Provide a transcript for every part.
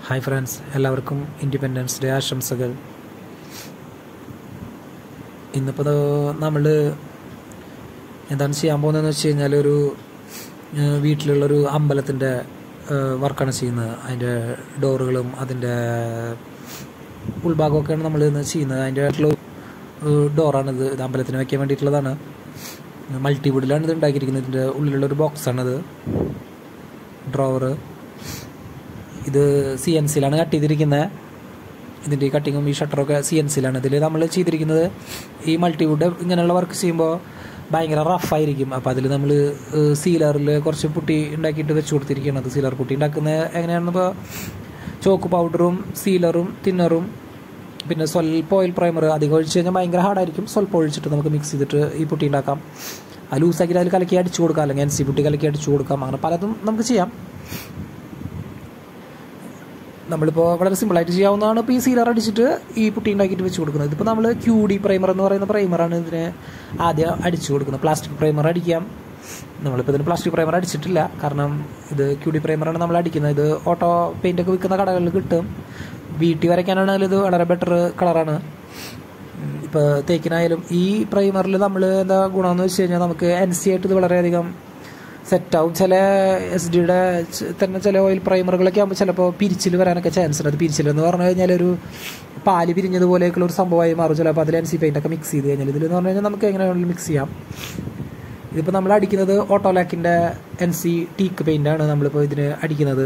hi friends എല്ലാവർക്കും independence day ആശംസകൾ ഇന്നിപ്പോൾ നമ്മൾ എന്താണ് ചെയ്യാൻ പോകുന്നതെന്ന് വെച്ച് കഴിഞ്ഞാൽ ഒരു ഏഹ്, വീട്ടിലുള്ളൊരു അമ്പലത്തിൻ്റെ വർക്കാണ് ചെയ്യുന്നത് അതിൻ്റെ ഡോറുകളും അതിൻ്റെ ഉൾഭാഗമൊക്കെയാണ് നമ്മൾ ഇന്ന് ചെയ്യുന്നത് അതിൻ്റെ ആയിട്ടുള്ള ഡോറാണിത് ഇത് അമ്പലത്തിന് വയ്ക്കാൻ വേണ്ടിയിട്ടുള്ളതാണ് മൾട്ടിവുഡിലാണ് ഇത് ഉണ്ടാക്കിയിരിക്കുന്നത് ഇതിൻ്റെ ഉള്ളിലുള്ളൊരു ബോക്സാണിത് ഡ്രോവർ ഇത് സി എൻ സിയിലാണ് കട്ട് ചെയ്തിരിക്കുന്നത് ഇതിൻ്റെ ഈ കട്ടിങ്ങും ഈ ഷട്ടറൊക്കെ സി എൻ സിയിലാണ് ഇതിൽ നമ്മൾ ചെയ്തിരിക്കുന്നത് ഈ മൾട്ടിവുഡ് ഇങ്ങനെയുള്ള വർക്ക് ചെയ്യുമ്പോൾ ഭയങ്കര റഫായിരിക്കും അപ്പോൾ അതിൽ നമ്മൾ സീലറിൽ കുറച്ച് പുട്ടി ഉണ്ടാക്കിയിട്ട് വെച്ച് കൊടുത്തിരിക്കുകയാണ് അത് സീലർ പുട്ടി ഉണ്ടാക്കുന്നത് എങ്ങനെയാണെന്ന് ഇപ്പോൾ ചോക്ക് പൗഡറും സീലറും തിന്നറും പിന്നെ സ്വൽപ്പം ഓയിൽ പ്രൈമർ അധികം ഒഴിച്ച് കഴിഞ്ഞാൽ ഭയങ്കര ഹാർഡായിരിക്കും സ്വൽപ്പം ഒഴിച്ചിട്ട് നമുക്ക് മിക്സ് ചെയ്തിട്ട് ഈ പുട്ടി ഉണ്ടാക്കാം അത് ലൂസാക്കിയിട്ട് അതിൽ കലക്കി അടിച്ചു കൊടുക്കാം അല്ലെങ്കിൽ എൻ സി പുട്ടി കലക്കി അടിച്ചു കൊടുക്കാം അങ്ങനെ പലതും നമുക്ക് ചെയ്യാം നമ്മളിപ്പോൾ വളരെ സിമ്പിളായിട്ട് ചെയ്യാവുന്നതാണ് ഇപ്പോൾ ഈ സീലർ അടിച്ചിട്ട് ഈ പുട്ടി ഉണ്ടാക്കിയിട്ട് വെച്ച് കൊടുക്കുന്നത് ഇതിപ്പോൾ നമ്മൾ ക്യൂ ഡി പ്രൈമർ എന്ന് പറയുന്ന പ്രൈമറാണ് ഇതിന് ആദ്യം അടിച്ചു കൊടുക്കുന്നത് പ്ലാസ്റ്റിക് പ്രൈമർ അടിക്കാം നമ്മളിപ്പോൾ ഇതിന് പ്ലാസ്റ്റിക് പ്രൈമർ അടിച്ചിട്ടില്ല കാരണം ഇത് ക്യൂ ഡി പ്രൈമറാണ് നമ്മൾ അടിക്കുന്നത് ഇത് ഓട്ടോ പെയിൻ്റ് ഒക്കെ വിൽക്കുന്ന കടകളിൽ കിട്ടും വീട്ടിൽ വരയ്ക്കാനാണെങ്കിൽ ഇത് വളരെ ബെറ്റർ കളറാണ് ഇപ്പോൾ തേക്കിനായാലും ഈ പ്രൈമറിൽ നമ്മൾ എന്താ ഗുണമെന്ന് വെച്ച് കഴിഞ്ഞാൽ നമുക്ക് എൻ സി ആയിട്ട് ഇത് വളരെയധികം സെറ്റാവും ചില എസ് ഡിയുടെ തന്നെ ചില ഓയിൽ പ്രൈമറുകളൊക്കെ ആകുമ്പോൾ ചിലപ്പോൾ പിരിച്ചിൽ വരാനൊക്കെ ചാൻസ് ഉണ്ട് അത് പിരിച്ചിൽ എന്ന് പറഞ്ഞു കഴിഞ്ഞാൽ ഒരു പാല് പിരിഞ്ഞതുപോലെയൊക്കെയുള്ള ഒരു സംഭവമായി മാറും ചിലപ്പോൾ അതിൽ എൻ സി പെയിൻ്റ് ഒക്കെ മിക്സ് ചെയ്ത് കഴിഞ്ഞാൽ ഇതിലെന്ന് പറഞ്ഞു കഴിഞ്ഞാൽ നമുക്ക് എങ്ങനെ വേണമെങ്കിലും മിക്സ് ചെയ്യാം ഇതിപ്പോൾ നമ്മൾ അടിക്കുന്നത് ഓട്ടോലാക്കിൻ്റെ എൻ സി ടീക്ക് പെയിൻ്റാണ് നമ്മളിപ്പോൾ ഇതിന് അടിക്കുന്നത്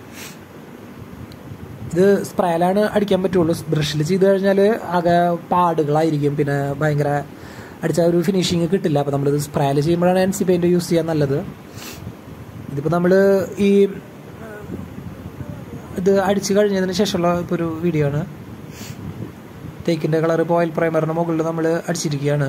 ഇത് സ്പ്രേയിലാണ് അടിക്കാൻ പറ്റുള്ളൂ ബ്രഷിൽ ചെയ്ത് കഴിഞ്ഞാൽ ആകെ പാടുകളായിരിക്കും പിന്നെ ഭയങ്കര അടിച്ച ഒരു ഫിനിഷിങ് കിട്ടില്ല അപ്പോൾ നമ്മളിത് സ്പ്രേയിൽ ചെയ്യുമ്പോഴാണ് എൻ സി പെയിൻറ്റ് യൂസ് ചെയ്യാൻ നല്ലത് ഇതിപ്പോൾ നമ്മൾ ഈ ഇത് അടിച്ച് കഴിഞ്ഞതിന് ശേഷമുള്ള ഇപ്പോൾ ഒരു വീഡിയോ ആണ് തേക്കിൻ്റെ കളർ ഇപ്പോൾ ഓയിൽ പ്രൈമറിൻ്റെ മുകളിൽ നമ്മൾ അടിച്ചിരിക്കുകയാണ്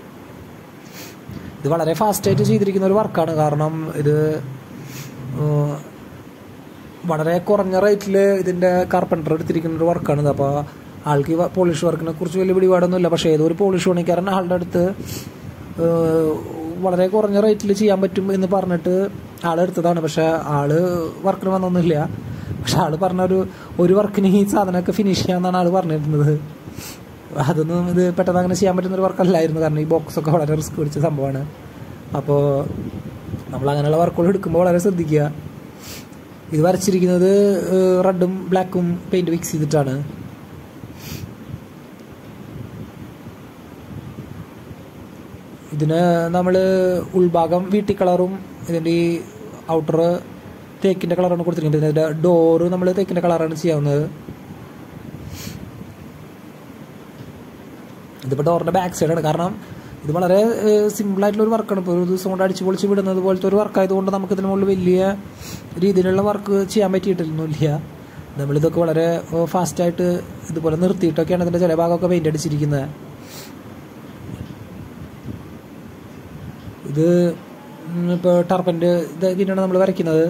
ഇത് വളരെ ഫാസ്റ്റായിട്ട് ചെയ്തിരിക്കുന്ന ഒരു വർക്കാണ് കാരണം ഇത് ഏഹ്, വളരെ കുറഞ്ഞ റേറ്റിൽ ഇതിൻ്റെ കാർപ്പൻറ്റർ എടുത്തിരിക്കുന്ന ഒരു വർക്കാണിത് അപ്പോൾ ആൾക്ക് ഈ പോളിഷ് വർക്കിനെ കുറിച്ച് വലിയ പിടിപാടൊന്നുമില്ല പക്ഷേ ഏതൊരു പോളിഷ് പണിക്കാരൻ ആളുടെ അടുത്ത് ഏഹ്, വളരെ കുറഞ്ഞ റേറ്റിൽ ചെയ്യാൻ പറ്റും എന്ന് പറഞ്ഞിട്ട് ആളെടുത്തതാണ് പക്ഷേ ആള് വർക്കിന് വന്നൊന്നുമില്ല പക്ഷെ ആള് പറഞ്ഞ ഒരു ഒരു വർക്കിന് ഈ സാധനമൊക്കെ ഫിനിഷ് ചെയ്യാമെന്നാണ് ആള് പറഞ്ഞിരുന്നത് അതൊന്നും ഇത് പെട്ടെന്ന് അങ്ങനെ ചെയ്യാൻ പറ്റുന്ന ഒരു വർക്കല്ലായിരുന്നു കാരണം ഈ ബോക്സ് ഒക്കെ വളരെ റിസ്ക് പിടിച്ച സംഭവമാണ് അപ്പോൾ നമ്മൾ അങ്ങനെയുള്ള വർക്കുകൾ എടുക്കുമ്പോൾ വളരെ ശ്രദ്ധിക്കുക ഇത് വരച്ചിരിക്കുന്നത് റെഡും ബ്ലാക്കും പെയിന്റ് മിക്സ് ചെയ്തിട്ടാണ് ഇതിന് നമ്മൾ ഉൾഭാഗം വീട്ടി കളറും ഇതിൻ്റെ ഈ ഔട്ടർ തേക്കിൻ്റെ കളറാണ് കൊടുത്തിരിക്കുന്നത് ഇതിൻ്റെ ഡോറ് നമ്മൾ തേക്കിൻ്റെ കളറാണ് ചെയ്യാവുന്നത് ഇതിപ്പോൾ ഡോറിൻ്റെ ബാക്ക് സൈഡാണ് കാരണം ഇത് വളരെ സിമ്പിൾ ആയിട്ടുള്ള ഒരു വർക്കാണ് ഇപ്പോൾ ഒരു ദിവസം കൊണ്ട് അടിച്ച് പൊളിച്ച് വിടുന്നത് പോലത്തെ ഒരു വർക്ക് ആയതുകൊണ്ട് നമുക്ക് ഇതിന് മുകളിൽ വലിയ രീതിയിലുള്ള വർക്ക് ചെയ്യാൻ പറ്റിയിട്ടൊന്നുമില്ല നമ്മളിതൊക്കെ വളരെ ഫാസ്റ്റായിട്ട് ഇതുപോലെ നിർത്തിയിട്ടൊക്കെയാണ് ഇതിൻ്റെ ചില ഭാഗമൊക്കെ പെയിൻ്റ് അടിച്ചിരിക്കുന്നത് ഇത് ഇപ്പോൾ ടർപ്പൻ്റെ ഇതൊക്കെയാണ് നമ്മൾ വരയ്ക്കുന്നത്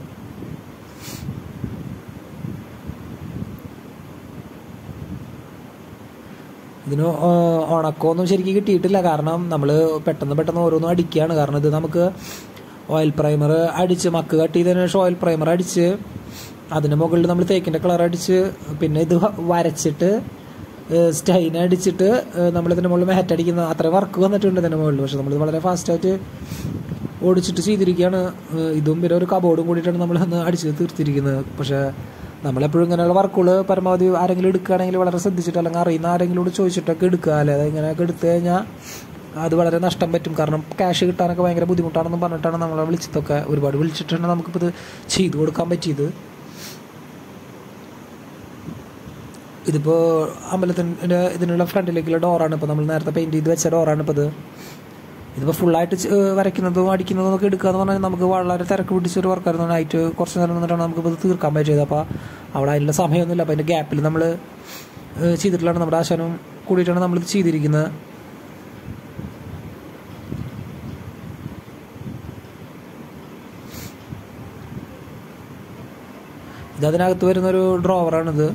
ഇതിന് ഓ- ഉണക്കമൊന്നും ശരിക്കും കിട്ടിയിട്ടില്ല കാരണം നമ്മൾ പെട്ടെന്ന് പെട്ടെന്ന് ഓരോന്നും അടിക്കുകയാണ് കാരണം ഇത് നമുക്ക് ഓയിൽ പ്രൈമർ അടിച്ച് മക്ക് കട്ട് ചെയ്തതിനു ശേഷം ഓയിൽ പ്രൈമർ അടിച്ച് അതിന് മുകളിൽ നമ്മൾ തേക്കിൻ്റെ കളർ അടിച്ച് പിന്നെ ഇത് വ- വരച്ചിട്ട് സ്റ്റൈൻ അടിച്ചിട്ട് നമ്മളിതിൻ്റെ മുകളിൽ മാറ്റ് അടിക്കുന്ന അത്ര വർക്ക് വന്നിട്ടുണ്ട് ഇതിൻ്റെ മുകളിൽ പക്ഷെ നമ്മൾ വളരെ ഫാസ്റ്റായിട്ട് ഓടിച്ചിട്ട് ചെയ്തിരിക്കുകയാണ് ഏഹ് ഇതും പിന്നെ ഒരു കബോർഡും കൂടിയിട്ടാണ് നമ്മൾ അന്ന് അടിച്ച് തീർത്തിരിക്കുന്നത് പക്ഷേ നമ്മളെപ്പോഴും ഇങ്ങനെയുള്ള വർക്കുകൾ പരമാവധി ആരെങ്കിലും എടുക്കുകയാണെങ്കിൽ വളരെ ശ്രദ്ധിച്ചിട്ട് അല്ലെങ്കിൽ അറിയുന്ന ആരെങ്കിലോട് ചോദിച്ചിട്ടൊക്കെ എടുക്കുക അല്ലാതെ ഇങ്ങനെയൊക്കെ എടുത്തു കഴിഞ്ഞാൽ അത് വളരെ നഷ്ടം പറ്റും കാരണം ക്യാഷ് കിട്ടാനൊക്കെ ഭയങ്കര ബുദ്ധിമുട്ടാണെന്ന് പറഞ്ഞിട്ടാണ് നമ്മളെ വിളിച്ചതൊക്കെ ഒരുപാട് വിളിച്ചിട്ടാണ് നമുക്കിപ്പോൾ ഇത് ചെയ്തു കൊടുക്കാൻ പറ്റിയത് ഇതിപ്പോൾ അമ്പലത്തിൻ്റെ ഇതിനുള്ള ഫ്രണ്ടിലേക്കുള്ള ഡോറാണ് ഇപ്പോൾ നമ്മൾ നേരത്തെ പെയിൻറ്റ് ചെയ്ത് വെച്ച ഡോറാണ് ഇപ്പോൾ ഇത് ഇതിപ്പോൾ ഫുള്ളായിട്ട് ചെ- ഏഹ് വരയ്ക്കുന്നതും അടിക്കുന്നതും ഒക്കെ എടുക്കുക എന്ന് പറഞ്ഞാൽ നമുക്ക് വളരെ തിരക്ക് പിടിച്ചൊരു വർക്കായിരുന്നു നൈറ്റ് കുറച്ച് നേരം നിന്നിട്ടാണ് നമുക്കിപ്പോൾ ഇത് തീർക്കാൻ പറ്റിയത് അപ്പോൾ അവിടെ അതിനുള്ള സമയമൊന്നുമില്ല അപ്പോൾ അതിൻ്റെ ഗ്യാപ്പിൽ നമ്മൾ ഏഹ് ചെയ്തിട്ടുള്ളതാണ് നമ്മുടെ ആശാനും കൂടിയിട്ടാണ് നമ്മളിത് ചെയ്തിരിക്കുന്നത് ഇത് അതിനകത്ത് വരുന്നൊരു ഡ്രോവറാണിത്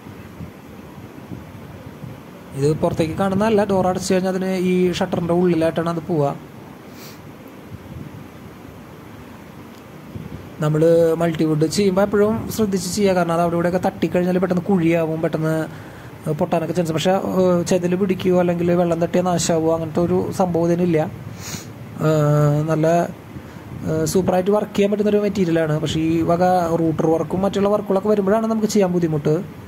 ഇത് പുറത്തേക്ക് കാണുന്നതല്ല ഡോർ അടച്ചു കഴിഞ്ഞാൽ അതിന് ഈ ഷട്ടറിൻ്റെ ഉള്ളിലായിട്ടാണ് അത് പോവുക നമ്മൾ മൾട്ടിവുഡ് ചെയ്യുമ്പോൾ എപ്പോഴും ശ്രദ്ധിച്ച് ചെയ്യുക കാരണം അത് അവിടെ ഇവിടെയൊക്കെ തട്ടിക്കഴിഞ്ഞാൽ പെട്ടെന്ന് കുഴിയാവും പെട്ടെന്ന് പൊട്ടാനൊക്കെ ചാൻസ് പക്ഷെ ചെതിൽ പിടിക്കുകയോ അല്ലെങ്കിൽ വെള്ളം തട്ടിയ നാശമാവുമോ അങ്ങനത്തെ ഒരു സംഭവം ഇതിനില്ല ഏഹ് നല്ല ഏഹ് സൂപ്പറായിട്ട് വർക്ക് ചെയ്യാൻ പറ്റുന്ന ഒരു മെറ്റീരിയലാണ് പക്ഷേ ഈ വക റൂട്ടർ വർക്കും മറ്റുള്ള വർക്കുകളൊക്കെ വരുമ്പോഴാണ് നമുക്ക് ചെയ്യാൻ ബുദ്ധിമുട്ട്